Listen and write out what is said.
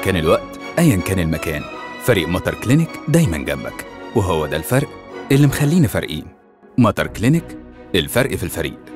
كان الوقت أيا كان المكان فريق مطر كلينيك دايما جنبك وهو ده الفرق اللي مخلينا فارقين مطر كلينيك الفرق في الفريق